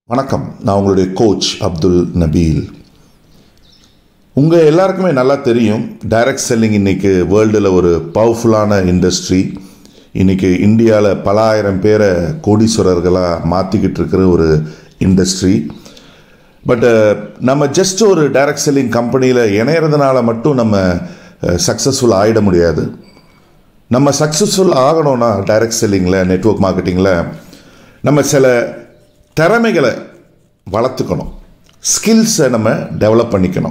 வணக்கம் நான் உங்களுடைய கோச் அப்துல் நபீல் உங்கள் எல்லாருக்குமே நல்லா தெரியும் டைரக்ட் செல்லிங் இன்றைக்கி வேர்ல்டில் ஒரு பவர்ஃபுல்லான இண்டஸ்ட்ரி இன்றைக்கி இந்தியாவில் பல ஆயிரம் பேரை கோடீஸ்வரர்களாக மாற்றிக்கிட்டு இருக்கிற ஒரு இண்டஸ்ட்ரி பட் நம்ம ஜஸ்ட் ஒரு டைரக்ட் செல்லிங் கம்பெனியில் இணையறதுனால மட்டும் நம்ம சக்ஸஸ்ஃபுல் ஆகிட முடியாது நம்ம சக்ஸஸ்ஃபுல் ஆகணும்னா டைரக்ட் செல்லிங்கில் நெட்ஒர்க் மார்க்கெட்டிங்கில் நம்ம சில திறமைகளை வளர்த்துக்கணும் ஸ்கில்ஸை நம்ம டெவலப் பண்ணிக்கணும்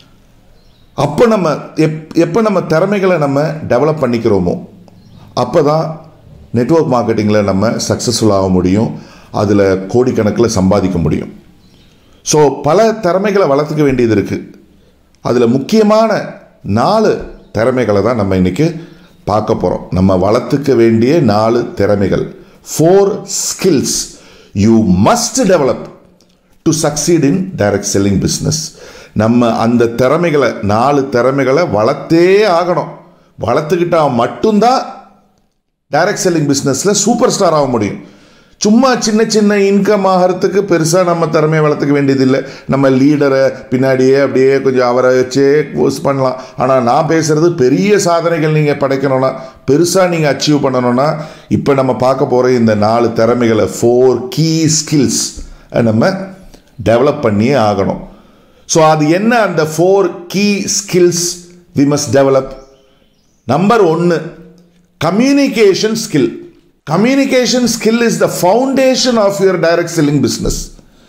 அப்போ நம்ம எப் எப்போ நம்ம திறமைகளை நம்ம டெவலப் பண்ணிக்கிறோமோ அப்போ தான் நெட்ஒர்க் மார்க்கெட்டிங்கில் நம்ம சக்ஸஸ்ஃபுல் ஆக முடியும் அதில் கோடிக்கணக்கில் சம்பாதிக்க முடியும் ஸோ பல திறமைகளை வளர்த்துக்க வேண்டியது இருக்குது அதில் முக்கியமான நாலு திறமைகளை தான் நம்ம இன்றைக்கி பார்க்க போகிறோம் நம்ம வளர்த்துக்க வேண்டிய நாலு திறமைகள் four skills you must develop to succeed in direct selling business நம்ம அந்த திறமைகளை நாலு திறமைகளை வளர்த்தே ஆகணும் வளர்த்துக்கிட்டால் மட்டும்தான் டைரக்ட் செல்லிங் பிஸ்னஸில் சூப்பர் ஸ்டார் ஆக முடியும் சும்மா சின்ன சின்ன இன்கம் ஆகிறதுக்கு பெருசாக நம்ம திறமையை வளர்த்துக்க வேண்டியதில்லை நம்ம லீடரை பின்னாடியே அப்படியே கொஞ்சம் அவரை வச்சே போஸ்ட் பண்ணலாம் ஆனால் நான் பேசுகிறது பெரிய சாதனைகள் நீங்கள் படைக்கணும்னா பெருசாக நீங்கள் அச்சீவ் பண்ணணும்னா இப்போ நம்ம பார்க்க போகிற இந்த நாலு திறமைகளை ஃபோர் கீ ஸ்கில்ஸ் நம்ம டெவலப் பண்ணியே ஆகணும் ஸோ அது என்ன அந்த four key skills we must develop number ஒன்று communication skill communication skill is the foundation of your direct selling business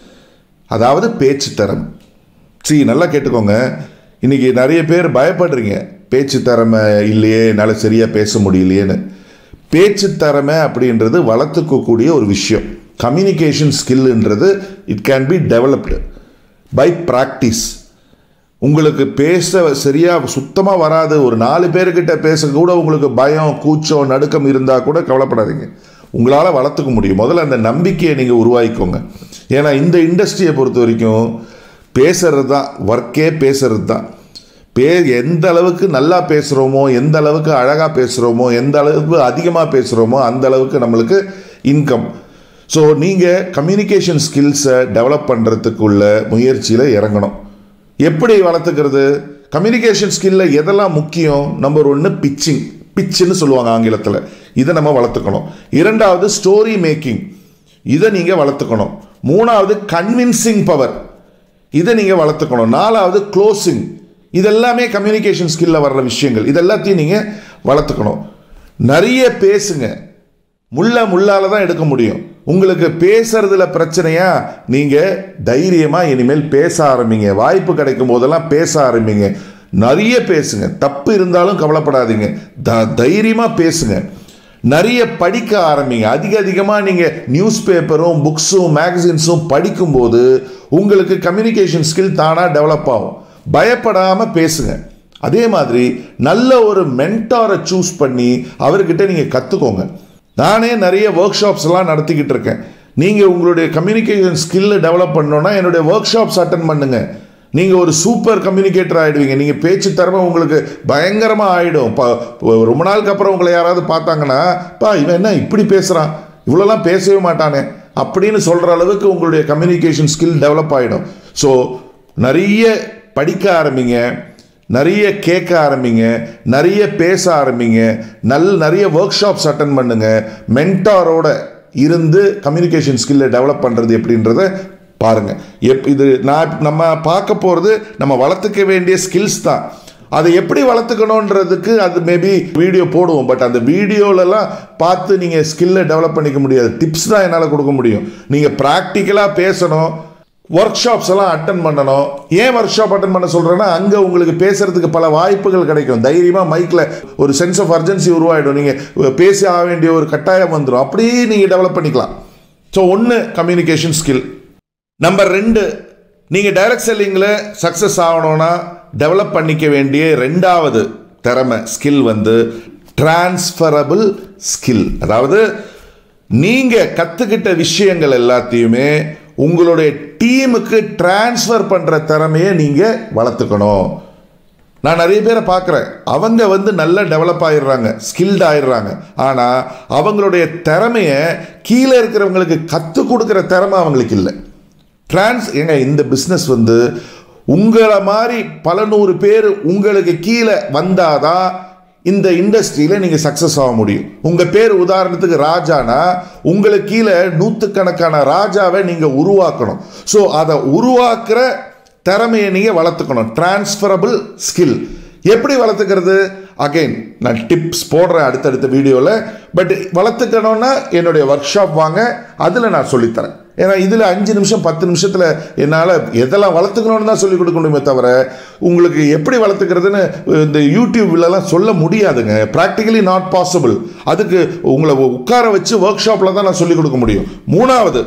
அதாவது பேச்சு தரம் சரி நல்லா கேட்டுக்கோங்க இன்றைக்கி நிறைய பேர் பயப்படுறீங்க பேச்சு திறமை இல்லையே என்னால் சரியாக பேச முடியலையேன்னு பேச்சு திறமை அப்படின்றது வளர்த்துக்கக்கூடிய ஒரு விஷயம் கம்யூனிகேஷன் ஸ்கில்ன்றது it can be developed by practice உங்களுக்கு பேச சரியாக சுத்தமாக வராது ஒரு நாலு பேர்கிட்ட பேச கூட உங்களுக்கு பயம் கூச்சம் நடுக்கம் இருந்தால் கூட கவலைப்படாதீங்க உங்களால் வளர்த்துக்க முடியும் முதல்ல அந்த நம்பிக்கையை நீங்கள் உருவாக்கிக்கோங்க ஏன்னா இந்த இண்டஸ்ட்ரியை பொறுத்த வரைக்கும் பேசுறது தான் ஒர்க்கே பேசுறது தான் பே எந்த அளவுக்கு நல்லா பேசுகிறோமோ எந்த அளவுக்கு அழகாக பேசுகிறோமோ எந்த அளவுக்கு அதிகமாக பேசுகிறோமோ அந்த அளவுக்கு நம்மளுக்கு இன்கம் ஸோ நீங்கள் கம்யூனிகேஷன் ஸ்கில்ஸை டெவலப் பண்ணுறதுக்குள்ள முயற்சியில் இறங்கணும் எப்படி வளர்த்துக்கிறது கம்யூனிகேஷன் ஸ்கில்ல எதெல்லாம் முக்கியம் நம்பர் ஒன்று பிச்சிங் பிச்சுன்னு சொல்லுவாங்க ஆங்கிலத்தில் இதை நம்ம வளர்த்துக்கணும் இரண்டாவது ஸ்டோரி மேக்கிங் இதை நீங்கள் வளர்த்துக்கணும் மூணாவது கன்வின்சிங் பவர் இதை நீங்கள் வளர்த்துக்கணும் நாலாவது க்ளோசிங் இதெல்லாமே கம்யூனிகேஷன் ஸ்கில்ல வர்ற விஷயங்கள் இதெல்லாத்தையும் நீங்கள் வளர்த்துக்கணும் நிறைய பேசுங்க முள்ள முள்ளால் தான் எடுக்க முடியும் உங்களுக்கு பேசுறதுல பிரச்சனையா நீங்கள் தைரியமாக இனிமேல் பேச ஆரம்பிங்க வாய்ப்பு கிடைக்கும் போதெல்லாம் பேச ஆரம்பிங்க நிறைய பேசுங்க தப்பு இருந்தாலும் கவலைப்படாதீங்க த தைரியமாக பேசுங்க நிறைய படிக்க ஆரம்பிங்க அதிக அதிகமாக நீங்கள் நியூஸ் பேப்பரும் புக்ஸும் மேகசின்ஸும் படிக்கும்போது உங்களுக்கு கம்யூனிகேஷன் ஸ்கில் தானாக டெவலப் ஆகும் பயப்படாமல் பேசுங்க அதே மாதிரி நல்ல ஒரு மென்டாரை சூஸ் பண்ணி அவர்கிட்ட நீங்கள் கற்றுக்கோங்க நானே நிறைய ஒர்க் ஷாப்ஸ் எல்லாம் நடத்திக்கிட்டு இருக்கேன் நீங்கள் உங்களுடைய கம்யூனிகேஷன் ஸ்கில்லை டெவலப் பண்ணணுன்னா என்னுடைய ஒர்க் ஷாப்ஸ் அட்டன் பண்ணுங்கள் நீங்கள் ஒரு சூப்பர் கம்யூனிகேட்டர் ஆகிடுவீங்க நீங்கள் பேச்சு திறமை உங்களுக்கு பயங்கரமாக ஆகிடும் ரொம்ப நாளுக்கு அப்புறம் உங்களை யாராவது பார்த்தாங்கன்னா பா இவன் என்ன இப்படி பேசுகிறான் இவ்வளோலாம் பேசவே மாட்டானே அப்படின்னு சொல்கிற அளவுக்கு உங்களுடைய கம்யூனிகேஷன் ஸ்கில் டெவலப் ஆகிடும் ஸோ நிறைய படிக்க ஆரம்பிங்க நிறைய கேட்க ஆரம்பிங்க நிறைய பேச ஆரம்பிங்க நல் நிறைய ஒர்க் ஷாப்ஸ் அட்டன் பண்ணுங்க மென்டாரோட இருந்து கம்யூனிகேஷன் ஸ்கில்லை டெவலப் பண்ணுறது எப்படின்றத பாருங்க எப் இது நான் நம்ம பார்க்க போகிறது நம்ம வளர்த்துக்க வேண்டிய ஸ்கில்ஸ் தான் அதை எப்படி வளர்த்துக்கணுன்றதுக்கு அது மேபி வீடியோ போடுவோம் பட் அந்த வீடியோலலாம் பார்த்து நீங்கள் ஸ்கில்லை டெவலப் பண்ணிக்க முடியாது டிப்ஸ் தான் என்னால் கொடுக்க முடியும் நீங்கள் ப்ராக்டிக்கலாக பேசணும் ஒர்க் ஷாப்ஸ் எல்லாம் அட்டன் பண்ணணும் ஏன் ஒர்க் ஷாப் அட்டன் பண்ண சொல்கிறேன்னா அங்கே உங்களுக்கு பேசுறதுக்கு பல வாய்ப்புகள் கிடைக்கும் தைரியமாக மைக்கில் ஒரு சென்ஸ் ஆஃப் அர்ஜென்சி உருவாயிடும் நீங்கள் பேசி ஆக வேண்டிய ஒரு கட்டாயம் வந்துடும் அப்படியே நீங்கள் டெவலப் பண்ணிக்கலாம் ஸோ ஒன்று கம்யூனிகேஷன் ஸ்கில் நம்பர் ரெண்டு நீங்கள் டைரக்ட் செல்லிங்கில் சக்ஸஸ் ஆகணும்னா டெவலப் பண்ணிக்க வேண்டிய ரெண்டாவது திறமை ஸ்கில் வந்து டிரான்ஸ்ஃபரபிள் ஸ்கில் அதாவது நீங்கள் கற்றுக்கிட்ட விஷயங்கள் எல்லாத்தையுமே உங்களுடைய டீமுக்கு டிரான்ஸ்ஃபர் பண்ணுற திறமையை நீங்கள் வளர்த்துக்கணும் நான் நிறைய பேரை பார்க்குறேன் அவங்க வந்து நல்லா டெவலப் ஆயிடுறாங்க ஸ்கில்ட் ஆயிடுறாங்க ஆனால் அவங்களுடைய திறமையை கீழே இருக்கிறவங்களுக்கு கற்றுக் கொடுக்குற திறமை அவங்களுக்கு இல்லை டிரான்ஸ் ஏங்க இந்த பிஸ்னஸ் வந்து உங்களை மாதிரி பல நூறு பேர் உங்களுக்கு கீழே வந்தாதான் இந்த இண்டஸ்ட்ரியில் நீங்கள் சக்ஸஸ் ஆக முடியும் உங்கள் பேர் உதாரணத்துக்கு ராஜானா உங்களுக்கு கீழே நூற்றுக்கணக்கான ராஜாவை நீங்கள் உருவாக்கணும் ஸோ அதை உருவாக்குற திறமையை நீங்கள் வளர்த்துக்கணும் டிரான்ஸ்ஃபரபிள் ஸ்கில் எப்படி வளர்த்துக்கிறது அகைன் நான் டிப்ஸ் போடுறேன் அடுத்தடுத்த வீடியோவில் பட் வளர்த்துக்கணும்னா என்னுடைய ஒர்க் ஷாப் வாங்க அதில் நான் சொல்லித்தரேன் ஏன்னா இதில் அஞ்சு நிமிஷம் பத்து நிமிஷத்தில் என்னால் எதெல்லாம் வளர்த்துக்கணும்னு தான் சொல்லிக் கொடுக்க முடியுமே தவிர உங்களுக்கு எப்படி வளர்த்துக்கிறதுன்னு இந்த யூடியூப்லலாம் சொல்ல முடியாதுங்க ப்ராக்டிக்கலி நாட் பாசிபிள் அதுக்கு உங்களை உட்கார வச்சு ஒர்க் ஷாப்பில் தான் நான் சொல்லிக் கொடுக்க முடியும் மூணாவது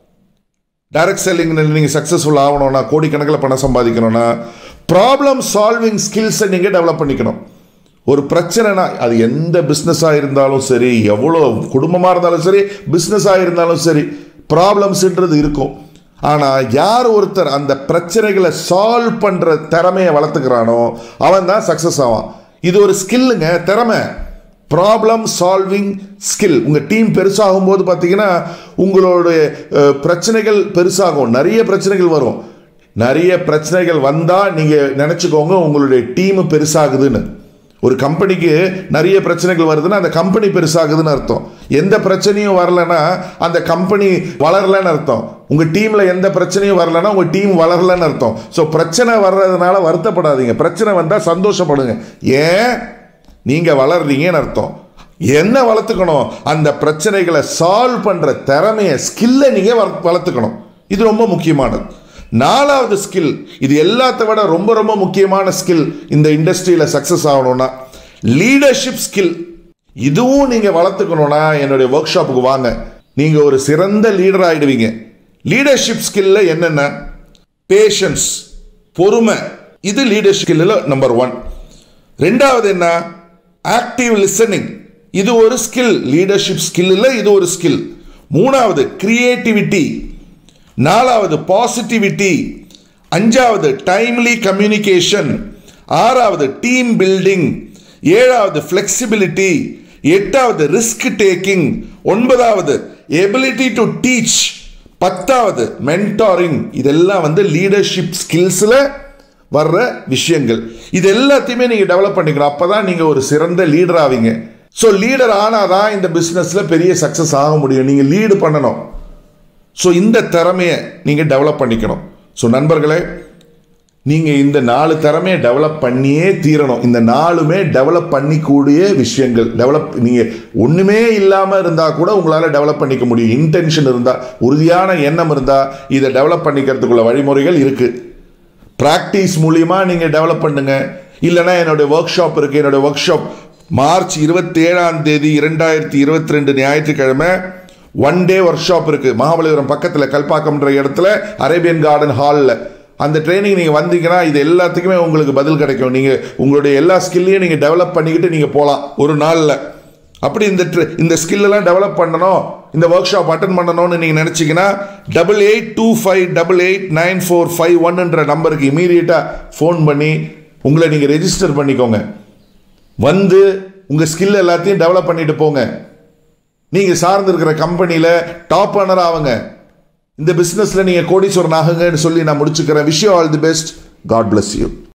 டைரக்ட் செல்லிங் நீங்கள் சக்ஸஸ்ஃபுல் ஆகணும்னா கோடிக்கணக்கில் பணம் சம்பாதிக்கணும்னா ப்ராப்ளம் சால்விங் ஸ்கில்ஸை நீங்கள் டெவலப் பண்ணிக்கணும் ஒரு பிரச்சனைனா அது எந்த பிஸ்னஸாக இருந்தாலும் சரி எவ்வளோ குடும்பமாக இருந்தாலும் சரி பிஸ்னஸாக இருந்தாலும் சரி ப்ராப்ளம்ஸ்ன்றது இருக்கும் ஆனால் யார் ஒருத்தர் அந்த பிரச்சனைகளை சால்வ் பண்ணுற திறமையை வளர்த்துக்கிறானோ அவன் தான் சக்ஸஸ் ஆவான் இது ஒரு ஸ்கில்லுங்க திறமை ப்ராப்ளம் சால்விங் ஸ்கில் உங்கள் டீம் பெருசாகும் போது பார்த்தீங்கன்னா உங்களுடைய அஹ், பிரச்சனைகள் பெருசாகும் நிறைய பிரச்சனைகள் வரும் நிறைய பிரச்சனைகள் வந்தால் நீங்கள் நினச்சிக்கோங்க உங்களுடைய டீம் பெருசாகுதுன்னு ஒரு கம்பெனிக்கு நிறைய பிரச்சனைகள் வருதுன்னா அந்த கம்பெனி பெருசாகுதுன்னு அர்த்தம் எந்த பிரச்சனையும் வரலன்னா அந்த கம்பெனி வளரலன்னு அர்த்தம் உங்கள் டீமில் எந்த பிரச்சனையும் வரலன்னா உங்கள் டீம் வளரலன்னு அர்த்தம் ஸோ பிரச்சனை வர்றதுனால வருத்தப்படாதீங்க பிரச்சனை வந்தால் சந்தோஷப்படுங்க ஏன் நீங்கள் வளர்றீங்கன்னு அர்த்தம் என்ன வளர்த்துக்கணும் அந்த பிரச்சனைகளை சால்வ் பண்ணுற திறமையை ஸ்கில்லை நீங்கள் வளர்த்துக்கணும் இது ரொம்ப முக்கியமானது நாலாவது ஸ்கில் இது எல்லாத்த விட ரொம்ப ரொம்ப முக்கியமான ஸ்கில் இந்த இண்டஸ்ட்ரியில் சக்ஸஸ் ஆகணும்னா லீடர்ஷிப் ஸ்கில் இதுவும் நீங்கள் வளர்த்துக்கணும்னா என்னுடைய ஒர்க் ஷாப்புக்கு வாங்க நீங்கள் ஒரு சிறந்த லீடர் ஆயிடுவீங்க லீடர்ஷிப் ஸ்கில்ல என்னென்ன பேஷன்ஸ் பொறுமை இது லீடர்ஷிப் ஸ்கில்லில் நம்பர் ஒன் ரெண்டாவது என்ன ஆக்டிவ் லிசனிங் இது ஒரு ஸ்கில் லீடர்ஷிப் ஸ்கில்லில் இது ஒரு ஸ்கில் மூணாவது கிரியேட்டிவிட்டி நாலாவது பாசிட்டிவிட்டி அஞ்சாவது டைம்லி கம்யூனிகேஷன் ஆறாவது டீம் பில்டிங் ஏழாவது ஃப்ளெக்சிபிலிட்டி எட்டாவது ரிஸ்க் டேக்கிங் ஒன்பதாவது எபிலிட்டி டு டீச் பத்தாவது மென்டாரிங் இதெல்லாம் வந்து லீடர்ஷிப் ஸ்கில்ஸில் வர்ற விஷயங்கள் இது எல்லாத்தையுமே நீங்கள் டெவலப் பண்ணிக்கணும் அப்போ தான் நீங்கள் ஒரு சிறந்த லீடர் ஆவீங்க ஸோ லீடர் ஆனால் தான் இந்த பிஸ்னஸில் பெரிய சக்ஸஸ் ஆக முடியும் நீங்கள் லீடு பண்ணணும் ஸோ இந்த திறமையை நீங்கள் டெவலப் பண்ணிக்கணும் ஸோ நண்பர்களே நீங்கள் இந்த நாலு திறமையை டெவலப் பண்ணியே தீரணும் இந்த நாலுமே டெவலப் பண்ணிக்கூடிய விஷயங்கள் டெவலப் நீங்கள் ஒன்றுமே இல்லாமல் இருந்தால் கூட உங்களால் டெவலப் பண்ணிக்க முடியும் இன்டென்ஷன் இருந்தால் உறுதியான எண்ணம் இருந்தால் இதை டெவலப் பண்ணிக்கிறதுக்குள்ள வழிமுறைகள் இருக்குது ப்ராக்டிஸ் மூலியமா நீங்கள் டெவலப் பண்ணுங்க இல்லைனா என்னுடைய ஒர்க் ஷாப் இருக்குது என்னுடைய ஒர்க் ஷாப் மார்ச் இருபத்தேழாம் தேதி இரண்டாயிரத்தி இருபத்தி ரெண்டு ஞாயிற்றுக்கிழமை ஒன் டே ஒர்க் ஷாப் இருக்குது மகாபலிபுரம் பக்கத்தில் கல்பாக்கம்ன்ற இடத்துல அரேபியன் கார்டன் ஹாலில் அந்த ட்ரைனிங் நீங்கள் வந்தீங்கன்னா இது எல்லாத்துக்குமே உங்களுக்கு பதில் கிடைக்கும் நீங்கள் உங்களுடைய எல்லா ஸ்கில்லையும் நீங்கள் டெவலப் பண்ணிக்கிட்டு நீங்கள் போகலாம் ஒரு நாளில் அப்படி இந்த tr- இந்த ஸ்கில்லெல்லாம் டெவலப் பண்ணணும் இந்த ஒர்க் ஷாப் அட்டன் பண்ணணும்னு நீங்கள் நினச்சிங்கன்னா double eight two five double eight nine four five ஒன்னுன்ற நம்பருக்கு இமீடியட்டாக ஃபோன் பண்ணி உங்களை நீங்கள் ரெஜிஸ்டர் பண்ணிக்கோங்க வந்து உங்கள் ஸ்கில் எல்லாத்தையும் டெவலப் பண்ணிட்டு போங்க நீங்கள் சார்ந்திருக்கிற கம்பெனியில் டாப் ஆனர் ஆகுங்க இந்த பிஸ்னஸில் நீங்கள் கோடீஸ்வரன் ஆகுங்கன்னு சொல்லி நான் முடிச்சுக்கிறேன் விஷயம் all the best God bless you